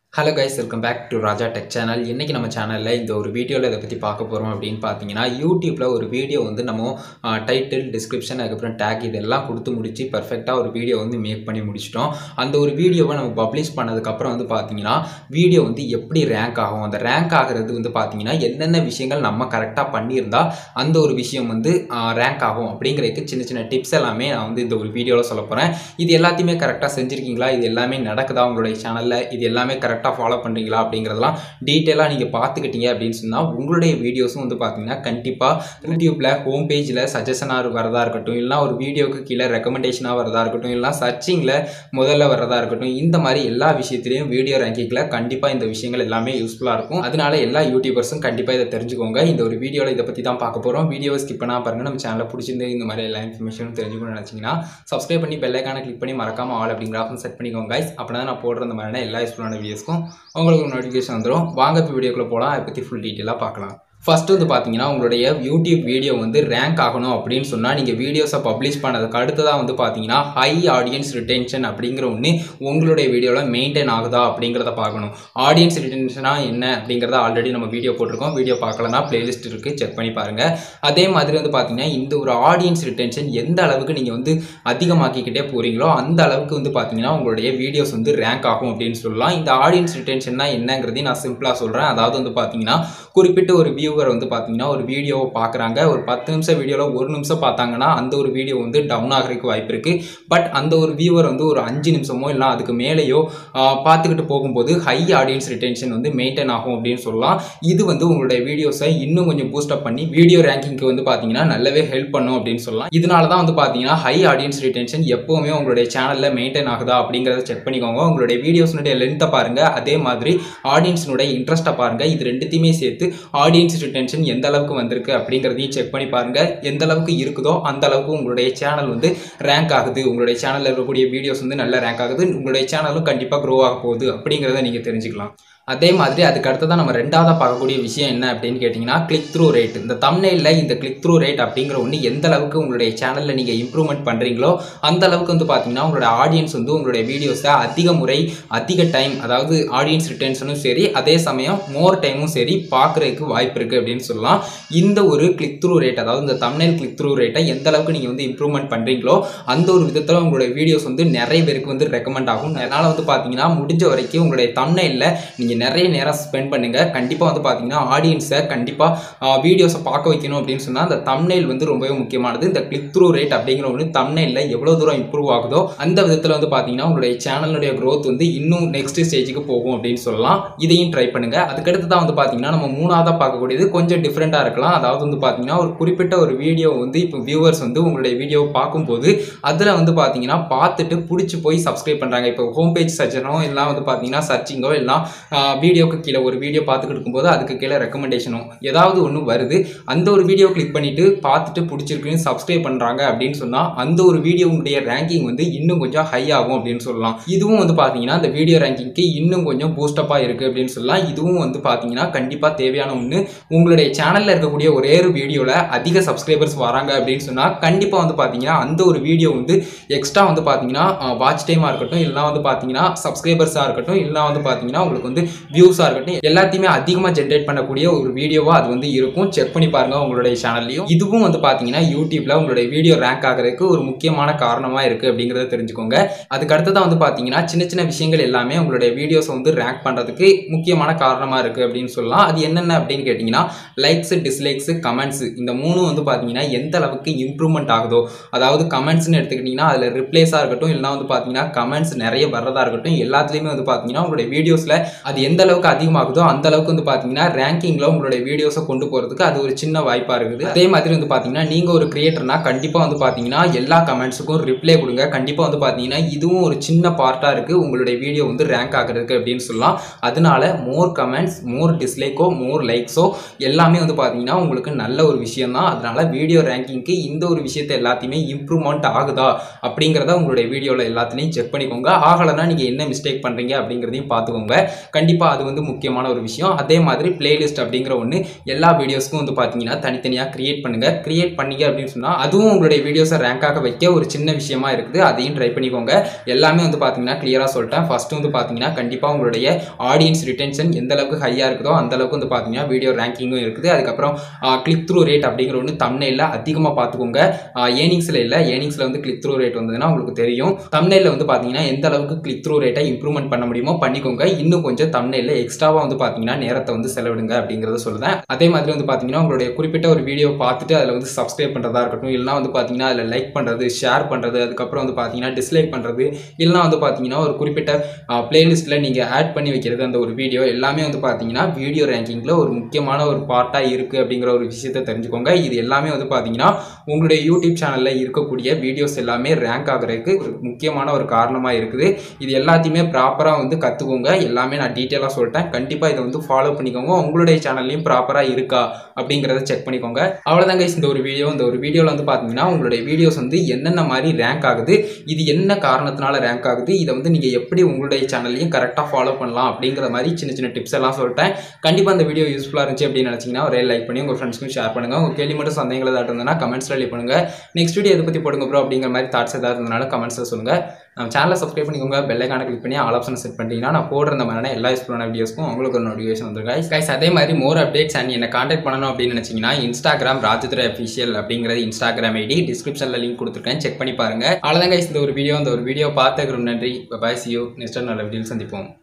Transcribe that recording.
hello guys welcome back to Raja tech channel இன்றைக்கி நம்ம சேனலில் இந்த ஒரு வீடியோவில் இதை பற்றி பார்க்க போகிறோம் அப்படின்னு பார்த்தீங்கன்னா யூடியூப்பில் ஒரு வீடியோ வந்து நம்ம டைட்டில் டிஸ்கிரிப்ஷன் அதுக்கப்புறம் டேக் இதெல்லாம் கொடுத்து முடிச்சு பர்ஃபெக்டாக ஒரு வீடியோ வந்து மேக் பண்ணி முடிச்சிட்டோம் அந்த ஒரு வீடியோவை நம்ம பப்ளிஷ் பண்ணதுக்கப்புறம் வந்து பார்த்தீங்கன்னா வீடியோ வந்து எப்படி ரேங்க் ஆகும் அந்த ரேங்க் ஆகிறது வந்து பார்த்தீங்கன்னா என்னென்ன விஷயங்கள் நம்ம கரெக்டாக பண்ணியிருந்தா அந்த ஒரு விஷயம் வந்து ரேங்க் ஆகும் அப்படிங்கிறதுக்கு சின்ன சின்ன டிப்ஸ் எல்லாமே நான் வந்து இந்த ஒரு வீடியோவில் சொல்ல போகிறேன் இது எல்லாத்தையுமே கரெக்டாக செஞ்சுருக்கீங்களா இது எல்லாமே நடக்குதா உங்களுடைய சேனலில் இது எல்லாமே கரெக்டாக ஃபாலோ பண்ணுறீங்களா அப்படிங்கிறதெல்லாம் டீட்டெயிலாக நீங்கள் பார்த்துக்கிட்டீங்க அப்படின்னு சொன்னால் உங்களுடைய வீடியோஸும் வந்து பார்த்தீங்கன்னா கண்டிப்பாக யூடியூப்பில் ஹோம் பேஜில் சஜஷனாக வரதா இருக்கட்டும் இல்லைனா ஒரு வீடியோக்கு கீழே ரெக்கமெண்டேஷனாக வரதா இருக்கட்டும் இல்லைனா சர்ச்சிங்கில் முதல்ல வரதா இருக்கட்டும் இந்த மாதிரி எல்லா விஷயத்துலையும் வீடியோ ரேங்கிங்கில் கண்டிப்பாக இந்த விஷயங்கள் எல்லாமே யூஸ்ஃபுல்லாக இருக்கும் அதனால எல்லா யூடியூபர்ஸும் கண்டிப்பாக இதை தெரிஞ்சுக்கோங்க இந்த ஒரு வீடியோவில் இதை பற்றி தான் பார்க்க போகிறோம் வீடியோவை ஸ்கிப் பண்ணால் பாருங்கள் நம்ம சேனலில் பிடிச்சிருந்து இந்த மாதிரி எல்லா இன்ஃபர்மேஷனும் தெரிஞ்சுக்கணும்னு நினச்சிங்கன்னா சப்ஸ்கிரைப் பண்ணி பெல்லைக்கான கிளிக் பண்ணி மறக்காமல் ஆல் அப்படிங்கிற ஆப்ஷன் செட் பண்ணிக்கோங்க guys அப்படின்னா நான் போடுற இந்த மாதிரியான எல்லா யூஸ்ஃபுல்லான வீடியோஸ்க்கும் உங்களுக்கு ஒரு நோட்டிஃபிகேஷன் வந்துடும் வாங்க இப்போ வீடியோக்குள்ளே போகலாம் அதை பற்றி ஃபுல் டீட்டெயிலாக பார்க்கலாம் ஃபஸ்ட்டு வந்து பார்த்தீங்கன்னா உங்களுடைய யூடியூப் வீடியோ வந்து ரேங்க் ஆகணும் அப்படின்னு சொன்னால் நீங்கள் வீடியோஸை பப்ளிஷ் பண்ணதுக்கு அடுத்ததாக வந்து பார்த்தீங்கன்னா ஹை ஆடியன்ஸ் ரிட்டென்ஷன் அப்படிங்கிற ஒன்று உங்களுடைய வீடியோவில் மெயின்டைன் ஆகுதா அப்படிங்கிறத பார்க்கணும் ஆடியன்ஸ் ரிட்டென்ஷனாக என்ன அப்படிங்கிறத ஆல்ரெடி நம்ம வீடியோ போட்டிருக்கோம் வீடியோ பார்க்கலனா பிளேலிஸ்ட் இருக்குது செக் பண்ணி பாருங்கள் அதே மாதிரி வந்து பார்த்தீங்கன்னா இந்த ஒரு ஆடியன்ஸ் ரிட்டென்ஷன் எந்த அளவுக்கு நீங்கள் வந்து அதிகமாக்கிக்கிட்டே போகிறீங்களோ அந்த அளவுக்கு வந்து பார்த்தீங்கன்னா உங்களுடைய வீடியோஸ் வந்து ரேங்க் ஆகும் அப்படின்னு சொல்லலாம் இந்த ஆடியன்ஸ் ரிட்டென்ஷன்னா என்னங்கிறதையும் நான் சிம்பிளாக சொல்கிறேன் அதாவது வந்து பார்த்தீங்கன்னா குறிப்பிட்ட ஒரு வியூவர் வந்து பார்த்தீங்கன்னா ஒரு வீடியோவை பார்க்குறாங்க ஒரு பத்து நிமிஷம் வீடியோவில் ஒரு நிமிஷம் பார்த்தாங்கன்னா அந்த ஒரு வீடியோ வந்து டவுன் ஆகிறதுக்கு வாய்ப்பு இருக்குது பட் அந்த ஒரு வியூவர் வந்து ஒரு அஞ்சு நிமிஷமோ இல்லை அதுக்கு மேலேயோ பார்த்துக்கிட்டு போகும்போது ஹை ஆடியன்ஸ் ரிட்டென்ஷன் வந்து மெயின்டைன் ஆகும் அப்படின்னு சொல்லலாம் இது வந்து உங்களுடைய வீடியோஸை இன்னும் கொஞ்சம் பூஸ்டப் பண்ணி வீடியோ ரேங்கிங்க்கு வந்து பார்த்தீங்கன்னா நல்லாவே ஹெல்ப் பண்ணும் அப்படின்னு சொல்லலாம் இதனால தான் வந்து பார்த்தீங்கன்னா ஹை ஆடியன்ஸ் ரிட்டென்ஷன் எப்போவுமே உங்களுடைய சேனலில் மெயின்டைன் ஆகுதா அப்படிங்கிறத செக் பண்ணிக்கோங்க உங்களுடைய வீடியோஸ்னுடைய லென்த்தை பாருங்கள் அதே மாதிரி ஆடியன்ஸினுடைய இன்ட்ரெஸ்ட்டை பாருங்கள் இது ரெண்டுத்தையுமே சேர்த்து ஆடியன்ஸ் ரிட்டென்ஷன் எந்த அளவுக்கு வந்திருக்கு அப்படிங்கிறதையும் செக் பண்ணி பாருங்கள் எந்த அளவுக்கு இருக்குதோ அந்த அளவுக்கு உங்களுடைய சேனல் வந்து ரேங்க் ஆகுது உங்களுடைய சேனலில் இருக்கக்கூடிய வீடியோஸ் வந்து நல்ல ரேங்க் ஆகுது உங்களுடைய சேனலும் கண்டிப்பாக க்ரோ ஆக போகுது அப்படிங்கிறத நீங்கள் தெரிஞ்சுக்கலாம் அதே மாதிரி அதுக்கு அடுத்ததான் நம்ம ரெண்டாவதாக பார்க்கக்கூடிய விஷயம் என்ன அப்படின்னு கேட்டிங்கன்னா கிளிக் த்ரூ ரேட் இந்த தமிழில் இந்த கிளிக் த்ரூ ரேட் அப்படிங்கிற ஒன்று எந்த அளவுக்கு உங்களுடைய சேனலில் நீங்கள் இம்ப்ரூவ்மெண்ட் பண்ணுறீங்களோ அந்த அளவுக்கு வந்து பார்த்தீங்கன்னா உங்களுடைய ஆடியன்ஸ் வந்து உங்களுடைய வீடியோஸை அதிக முறை அதிக டைம் அதாவது ஆடியன்ஸ் ரிட்டர்ன்ஸனும் சரி அதே சமயம் மோர் டைமும் சரி பார்க்குறதுக்கு வாய்ப்பு இருக்குது அப்படின்னு சொல்லலாம் இந்த ஒரு கிளிக் த்ரூ ரேட் அதாவது இந்த தமிழ் கிளிக் த்ரூ ரேட்டை எந்த அளவுக்கு நீங்கள் வந்து இம்ப்ரூவ்மெண்ட் பண்ணுறீங்களோ அந்த ஒரு விதத்தில் உங்களுடைய வீடியோஸ் வந்து நிறைய பேருக்கு வந்து ரெக்கமெண்ட் ஆகும் அதனால் வந்து பார்த்தீங்கன்னா முடிஞ்ச வரைக்கும் உங்களுடைய தமிழில் நீங்கள் நிறைய நேரம் ஸ்பெண்ட் பண்ணுங்கள் கண்டிப்பாக வந்து பார்த்தீங்கன்னா ஆடியன்ஸை கண்டிப்பாக வீடியோஸை பார்க்க வைக்கணும் அப்படின்னு சொன்னால் அந்த தம்னைல் வந்து ரொம்பவே முக்கியமானது இந்த கிளிக் த்ரூ ரேட் அப்படிங்கிற ஒன்று தம்னைலில் எவ்வளோ தூரம் இம்ப்ரூவ் ஆகுதோ அந்த விதத்தில் வந்து பார்த்தீங்கன்னா உங்களுடைய சேனலுடைய க்ரோத் வந்து இன்னும் நெக்ஸ்ட் ஸ்டேஜுக்கு போகும் அப்படின்னு சொல்லலாம் இதையும் ட்ரை பண்ணுங்கள் அதுக்கடுத்து தான் வந்து பார்த்தீங்கன்னா நம்ம மூணாவதாக பார்க்கக்கூடியது கொஞ்சம் டிஃப்ரெண்ட்டாக இருக்கலாம் அதாவது வந்து பார்த்தீங்கன்னா ஒரு குறிப்பிட்ட ஒரு வீடியோ வந்து இப்போ வியூவர்ஸ் வந்து உங்களுடைய வீடியோ பார்க்கும்போது அதில் வந்து பார்த்தீங்கன்னா பார்த்துட்டு பிடிச்சி போய் சப்ஸ்கிரைப் பண்ணுறாங்க இப்போ ஹோம் பேஜ் சர்ச்சனோ இல்லை வந்து பார்த்தீங்கன்னா சர்ச்சிங்கோ இல்லை வீடியோக்கு கீழே ஒரு வீடியோ பார்த்துக்கிட்டு இருக்கும்போது அதுக்கு கீழே ரெக்கமெண்டேஷனும் ஏதாவது ஒன்று வருது அந்த ஒரு வீடியோ கிளிக் பண்ணிவிட்டு பார்த்துட்டு பிடிச்சிருக்குன்னு சப்ஸ்கிரைப் பண்ணுறாங்க அப்படின்னு சொன்னால் அந்த ஒரு வீடியோவுடைய ரேங்கிங் வந்து இன்னும் கொஞ்சம் ஹை ஆகும் அப்படின்னு சொல்லலாம் இதுவும் வந்து பார்த்தீங்கன்னா அந்த வீடியோ ரேங்கிங்க்கு இன்னும் கொஞ்சம் பூஸ்டப்பாக இருக்குது அப்படின்னு சொல்லலாம் இதுவும் வந்து பார்த்தீங்கன்னா கண்டிப்பாக தேவையான ஒன்று உங்களுடைய சேனலில் இருக்கக்கூடிய ஒரே ஒரு வீடியோவில் அதிக சப்ஸ்கிரைபர்ஸ் வராங்க அப்படின்னு சொன்னால் கண்டிப்பாக வந்து பார்த்தீங்கன்னா அந்த ஒரு வீடியோ வந்து எக்ஸ்ட்ரா வந்து பார்த்தீங்கன்னா வாட்ச் டைமாக இருக்கட்டும் இல்லைனா வந்து பார்த்தீங்கன்னா சப்ஸ்கிரைபர்ஸாக இருக்கட்டும் இல்லைனா வந்து பார்த்தீங்கன்னா உங்களுக்கு வந்து வியூஸாக இருக்கட்டும் எல்லாத்தையுமே அதிகமாக ஜென்ரேட் பண்ணக்கூடிய ஒரு வீடியோவாக அது வந்து இருக்கும் செக் பண்ணி பாருங்க உங்களுடைய சேனல்லையும் இதுவும் வந்து பார்த்தீங்கன்னா யூடியூப்ல உங்களுடைய வீடியோ ரேங்க் ஆகிறதுக்கு ஒரு முக்கியமான காரணமாக இருக்குது அப்படிங்கிறத தெரிஞ்சுக்கோங்க அதுக்கு அடுத்ததான் வந்து பார்த்தீங்கன்னா சின்ன சின்ன விஷயங்கள் எல்லாமே உங்களுடைய வீடியோஸை வந்து ரேங்க் பண்ணுறதுக்கு முக்கியமான காரணமாக இருக்குது அப்படின்னு சொல்லலாம் அது என்னென்ன அப்படின்னு கேட்டிங்கன்னா லைக்ஸ் டிஸ்லைக்ஸ் கமெண்ட்ஸ் இந்த மூணும் வந்து பார்த்தீங்கன்னா எந்த அளவுக்கு இம்ப்ரூவ்மெண்ட் ஆகுதோ அதாவது கமெண்ட்ஸ்னு எடுத்துக்கிட்டிங்கன்னா அதில் ரிப்ளேஸாக இருக்கட்டும் இல்லைனா வந்து பார்த்தீங்கன்னா கமெண்ட்ஸ் நிறைய வர்றதா இருக்கட்டும் எல்லாத்துலேயுமே வந்து பார்த்தீங்கன்னா உங்களுடைய வீடியோஸில் அது எந்த அளவுக்கு அதிகமாகுதோ அந்த அளவுக்கு வந்து பார்த்தீங்கன்னா ரேங்கிங்கில் உங்களுடைய வீடியோஸை கொண்டு போகிறதுக்கு அது ஒரு சின்ன வாய்ப்பாக இருக்குது அதே மாதிரி வந்து பார்த்தீங்கன்னா நீங்கள் ஒரு கிரியேட்டர்னா கண்டிப்பாக வந்து பார்த்தீங்கன்னா எல்லா கமெண்ட்ஸுக்கும் ரிப்ளை கொடுங்க கண்டிப்பாக வந்து பார்த்தீங்கன்னா இதுவும் ஒரு சின்ன பார்ட்டாக இருக்குது உங்களுடைய வீடியோ வந்து ரேங்க் ஆகிறதுக்கு அப்படின்னு சொல்லலாம் அதனால மோர் கமெண்ட்ஸ் மோர் டிஸ்லைக்கோ மோர் லைக்ஸோ எல்லாமே வந்து பார்த்தீங்கன்னா உங்களுக்கு நல்ல ஒரு விஷயம் தான் அதனால வீடியோ ரேங்கிங்க்கு இந்த ஒரு விஷயத்தை எல்லாத்தையுமே இம்ப்ரூவ்மெண்ட் ஆகுதா அப்படிங்கிறத உங்களுடைய வீடியோவில் எல்லாத்துலேயும் செக் பண்ணிக்கோங்க ஆகலைன்னா நீங்கள் என்ன மிஸ்டேக் பண்ணுறீங்க அப்படிங்கிறதையும் பார்த்துக்கோங்க கண்டிப்பாக கண்டிப்பாக அது வந்து முக்கியமான ஒரு விஷயம் அதே மாதிரி பிளேலிஸ்ட் அப்படிங்கிற ஒன்று எல்லா வீடியோஸ்க்கும் வந்து பார்த்தீங்கன்னா தனித்தனியாக கிரியேட் பண்ணுங்கள் கிரியேட் பண்ணீங்க அப்படின்னு சொன்னால் அதுவும் உங்களுடைய வீடியோஸை ரேங்காக வைக்க ஒரு சின்ன விஷயமா இருக்குது அதையும் ட்ரை பண்ணிக்கோங்க எல்லாமே வந்து பார்த்தீங்கன்னா கிளியராக சொல்லிட்டேன் ஃபர்ஸ்ட் வந்து பார்த்தீங்கன்னா கண்டிப்பாக உங்களுடைய ஆடியன்ஸ் ரிட்டென்ஷன் எந்த அளவுக்கு ஹையாக இருக்குதோ அந்த அளவுக்கு வந்து பார்த்தீங்கன்னா வீடியோ ரேங்கிங்கும் இருக்குது அதுக்கப்புறம் கிளிக் த்ரூ ரேட் அப்படிங்கிற ஒன்று தமிழில் அதிகமாக பார்த்துக்கோங்க ஏர்னிங்ஸில் இல்லை ஏர்னிங்ஸில் வந்து கிளிக் த்ரூ ரேட் வந்ததுன்னா உங்களுக்கு தெரியும் தமிழில் வந்து பார்த்தீங்கன்னா எந்த அளவுக்கு கிளிக் த்ரூ ரேட்டை இம்ப்ரூவ்மெண்ட் பண்ண முடியுமோ பண்ணிக்கோங்க இன்னும் கொஞ்சம் தமிழில் எக்ஸ்ட்ராவாக வந்து பார்த்தீங்கன்னா நேரத்தை வந்து செலவிடுங்க அப்படிங்கிறத சொல்லுவேன் அதே மாதிரி வந்து பார்த்தீங்கன்னா உங்களுடைய குறிப்பிட்ட ஒரு வீடியோ பார்த்துட்டு அதில் வந்து சப்ஸ்கிரைப் பண்ணுறதா இருக்கட்டும் இல்லைனா வந்து பார்த்தீங்கன்னா அதில் லைக் பண்ணுறது ஷேர் பண்ணுறது அதுக்கப்புறம் வந்து பார்த்தீங்கன்னா டிஸ்லைக் பண்ணுறது இல்லைனா வந்து பார்த்தீங்கன்னா ஒரு குறிப்பிட்ட பிளேலிஸ்ட்டில் நீங்கள் ஆட் பண்ணி வைக்கிறது அந்த ஒரு வீடியோ எல்லாமே வந்து பார்த்தீங்கன்னா வீடியோ ரேங்கிங்கில் ஒரு முக்கியமான ஒரு பார்ட்டாக இருக்குது அப்படிங்கிற ஒரு விஷயத்தை தெரிஞ்சுக்கோங்க இது எல்லாமே வந்து பார்த்தீங்கன்னா உங்களுடைய யூடியூப் சேனலில் இருக்கக்கூடிய வீடியோஸ் எல்லாமே ரேங்க் ஆகிறதுக்கு ஒரு முக்கியமான ஒரு காரணமாக இருக்குது இது எல்லாத்தையுமே ப்ராப்பராக வந்து கற்றுக்கோங்க எல்லாமே நான் டீட்டெயிலாக சொல்லிட்டேன் கண்டிப்பாக இதை வந்து ஃபாலோ பண்ணிக்கோங்க உங்களுடைய சேனல்லையும் ப்ராப்பராக இருக்கா அப்படிங்கிறத செக் பண்ணிக்கோங்க அவ்வளோதான் கைஸ் இந்த ஒரு வீடியோ இந்த ஒரு வீடியோவில் வந்து பார்த்தீங்கன்னா உங்களுடைய வீடியோஸ் வந்து என்னென்ன மாதிரி ரேங்க் ஆகுது இது என்ன காரணத்தினால ரேங்க் ஆகுது இதை வந்து நீங்கள் எப்படி உங்களுடைய சேனல்லையும் கரெக்டாக ஃபாலோ பண்ணலாம் அப்படிங்கிற மாதிரி சின்ன சின்ன டிப்ஸ் எல்லாம் சொல்லிட்டேன் கண்டிப்பாக இந்த வீடியோ யூஸ்ஃபுல்லாக இருந்துச்சு அப்படின்னு நினச்சிங்கன்னா ஒரே லைக் பண்ணி உங்கள் ஃப்ரெண்ட்ஸ்க்கும் ஷேர் பண்ணுங்கள் உங்கள் கேள்வி மட்டும் சந்தேகங்கள் ஏதாவது இருந்ததுன்னா கமெண்ட்ஸில் லீவ் பண்ணுங்கள் நெக்ஸ்ட் வீடியோ எதை பற்றி போடுங்க ப்ரோ அப்படிங்கிற மாதிரி தாட்ஸ் ஏதாவது இருந்தனால கமெண்ட்ஸில் சொல்லுங்கள் நம்ம சேனலை சப்ஸ்கிரைப் பண்ணிக்கோங்க பெல்லைக்கான கிளிக் பண்ணி ஆல் ஆப்ஷன் செட் பண்ணிட்டீங்கன்னா நான் போடுற இந்த மாதிரியான எல்லா யூஸ்ஃபுல்லான வீடியோஸ்க்கும் உங்களுக்கு ஒரு நோட்டிஃபிகேஷன் வந்துருங்க கைஸ் கைஸ் அதே மாதிரி மோர் அப்டேட்ஸ் அண்ட் என்னை காண்டாக்ட் பண்ணணும் அப்படின்னு நினச்சிங்கன்னா இன்ஸ்டாகிராம் ராஜதுரை அஃபிஷியல் அப்படிங்கிறது இன்ஸ்டாகிராம் ஐடி டிஸ்கிரிப்ஷனில் லிங்க் கொடுத்துருக்கேன் செக் பண்ணி பாருங்க அவ்வளோதான் கைஸ் இந்த ஒரு வீடியோ இந்த ஒரு வீடியோ பார்த்துக்கிறோம் நன்றி பாய் சி யூ நெக்ஸ்ட் நல்ல வீடியோவில் சந்திப்போம்